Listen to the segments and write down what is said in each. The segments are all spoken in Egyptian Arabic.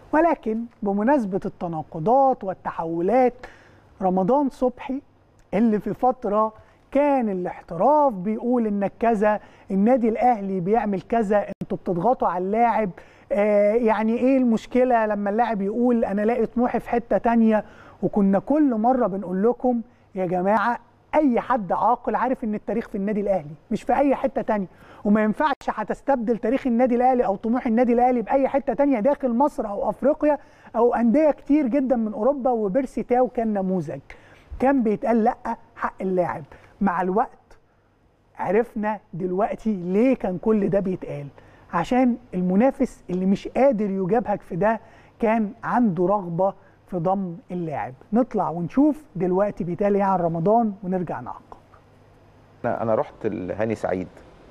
ولكن بمناسبه التناقضات والتحولات رمضان صبحي اللي في فتره كان الاحتراف بيقول انك كذا النادي الاهلي بيعمل كذا انتوا بتضغطوا على اللاعب آه يعني ايه المشكله لما اللاعب يقول انا لاقي طموحي في حته تانية وكنا كل مره بنقول لكم يا جماعه اي حد عاقل عارف ان التاريخ في النادي الاهلي مش في اي حته تانية وما ينفعش هتستبدل تاريخ النادي الاهلي او طموح النادي الاهلي باي حته تانية داخل مصر او افريقيا او انديه كتير جدا من اوروبا وبيرسي تاو كان نموذج كان بيتقال لا حق اللاعب مع الوقت عرفنا دلوقتي ليه كان كل ده بيتقال عشان المنافس اللي مش قادر يجابهك في ده كان عنده رغبه في ضم اللاعب نطلع ونشوف دلوقتي بيتقال ايه عن رمضان ونرجع نعقب انا انا رحت لهاني سعيد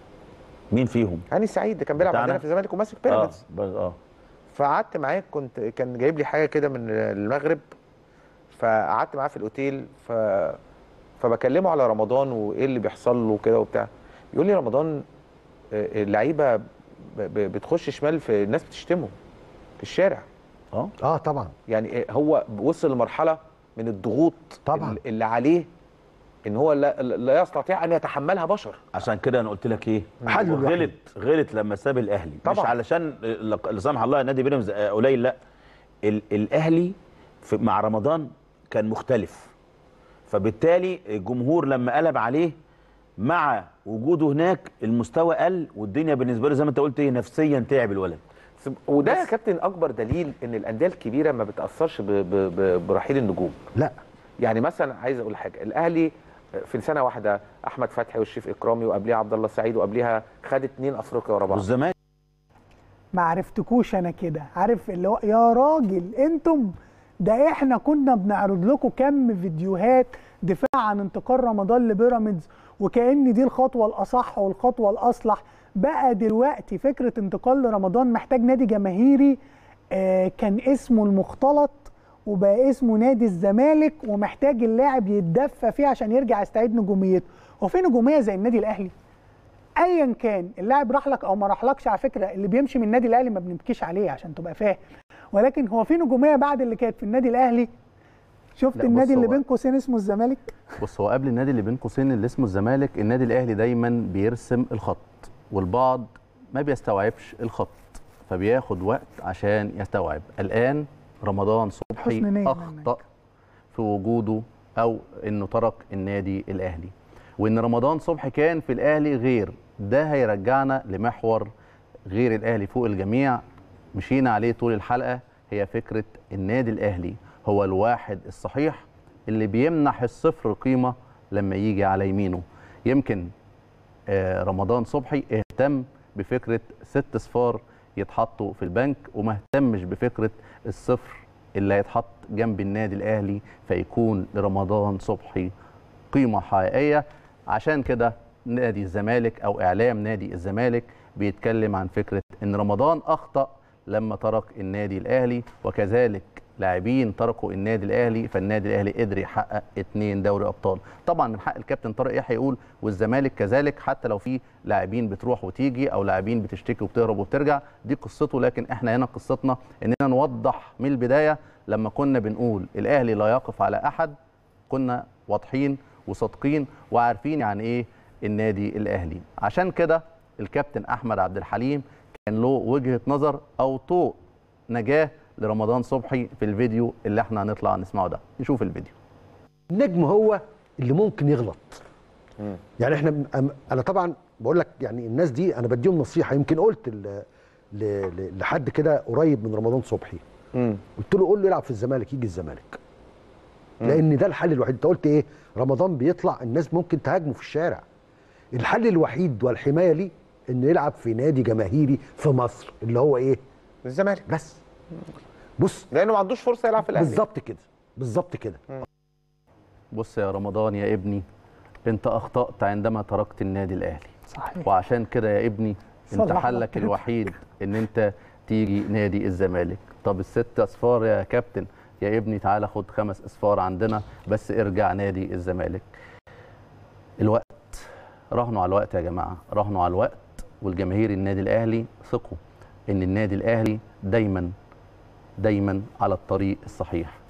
مين فيهم؟ هاني سعيد ده كان بيلعب بتاعنا؟ عندنا في الزمالك وماسك اه بيراميدز بس اه فقعدت معاه كنت كان جايب لي حاجه كده من المغرب فقعدت معاه في الاوتيل ف فبكلمه على رمضان وايه اللي بيحصل له كده وبتاع يقول لي رمضان آه، اللعيبه ب- ب- بتخش شمال في الناس بتشتمه في الشارع اه اه طبعا يعني آه، هو وصل لمرحله من الضغوط طبعا. ال- اللي عليه ان هو لا, لا يستطيع ان يتحملها بشر عشان كده انا قلت لك ايه حله غلط الوحيد. غلط لما ساب الاهلي مش طبعا. علشان لا لا سمح الله نادي بيراميدز آه، قليل لا ال- الاهلي في مع رمضان كان مختلف فبالتالي الجمهور لما قلب عليه مع وجوده هناك المستوى قل والدنيا بالنسبه له زي ما انت قلت ايه نفسيا تعب الولد وده يا كابتن اكبر دليل ان الانديه الكبيره ما بتاثرش ب- ب- ب- برحيل النجوم لا يعني مثلا عايز اقول حاجه الاهلي في سنه واحده احمد فتحي والشريف اكرامي وقبليها عبد الله السعيد وقبليها خد اتنين افريقيا ورا بعض والزمالك ما عرفتكوش انا كده عارف اللي هو يا راجل انتم ده احنا كنا بنعرض لكم كم فيديوهات دفاع عن انتقال رمضان لبيراميدز وكأن دي الخطوة الأصح والخطوة الأصلح بقى دلوقتي فكرة انتقال لرمضان محتاج نادي جماهيري آه كان اسمه المختلط وبقى اسمه نادي الزمالك ومحتاج اللاعب يتدفى فيه عشان يرجع يستعيد نجوميته هو في نجومية زي النادي الأهلي ايا كان اللاعب راح لك او ما راحلكش على فكره اللي بيمشي من النادي الاهلي ما بنبكيش عليه عشان تبقى فاهم ولكن هو في نجوميه بعد اللي كانت في النادي الاهلي شفت لا، النادي بص اللي هو- بين قوسين اسمه الزمالك بص هو قبل النادي اللي بين قوسين اللي اسمه الزمالك النادي الاهلي دايما بيرسم الخط والبعض ما بيستوعبش الخط فبياخد وقت عشان يستوعب الان رمضان صبحي حسن نية اخطا في وجوده او انه ترك النادي الاهلي وان رمضان صبحي كان في الاهلي غير ده هيرجعنا لمحور غير الاهلي فوق الجميع مشينا عليه طول الحلقه هي فكره النادي الاهلي هو الواحد الصحيح اللي بيمنح الصفر قيمه لما يجي على يمينه يمكن آه، رمضان صبحي اهتم بفكره ست صفار يتحطوا في البنك وما اهتمش بفكره الصفر اللي هيتحط جنب النادي الاهلي فيكون لرمضان صبحي قيمه حقيقيه عشان كده نادي الزمالك او اعلام نادي الزمالك بيتكلم عن فكره ان رمضان اخطا لما ترك النادي الاهلي وكذلك لاعبين تركوا النادي الاهلي فالنادي الاهلي قدر يحقق اتنين دوري ابطال طبعا من حق الكابتن طارق يحيى يقول والزمالك كذلك حتى لو في لاعبين بتروح وتيجي او لاعبين بتشتكي وبتهرب وبترجع دي قصته لكن احنا هنا قصتنا اننا نوضح من البدايه لما كنا بنقول الاهلي لا يقف على احد كنا واضحين وصادقين وعارفين يعني ايه النادي الاهلي عشان كده الكابتن احمد عبد الحليم كان له وجهه نظر او طوق نجاه لرمضان صبحي في الفيديو اللي احنا هنطلع نسمعه ده نشوف الفيديو النجم هو اللي ممكن يغلط يعني احنا أم- انا طبعا بقول لك يعني الناس دي انا بديهم نصيحه يمكن قلت ل- ل- ل- لحد كده قريب من رمضان صبحي مم. قلت له قول له يلعب في الزمالك يجي الزمالك لان ده الحل الوحيد انت قلت ايه رمضان بيطلع الناس ممكن تهاجمه في الشارع الحل الوحيد والحمايه ليه انه يلعب في نادي جماهيري في مصر اللي هو ايه الزمالك بس بص لانه ما عندوش فرصه يلعب في الاهلي بالظبط كده بالظبط كده بص يا رمضان يا ابني انت اخطات عندما تركت النادي الاهلي صحيح وعشان كده يا ابني انت صلح حلك الله. الوحيد ان انت تيجي نادي الزمالك طب الست اصفار يا كابتن يا ابني تعالى خد خمس اصفار عندنا بس ارجع نادي الزمالك الوقت راهنوا على الوقت يا جماعه راهنوا على الوقت والجماهير النادي الاهلي ثقوا ان النادي الاهلي دايما دايما على الطريق الصحيح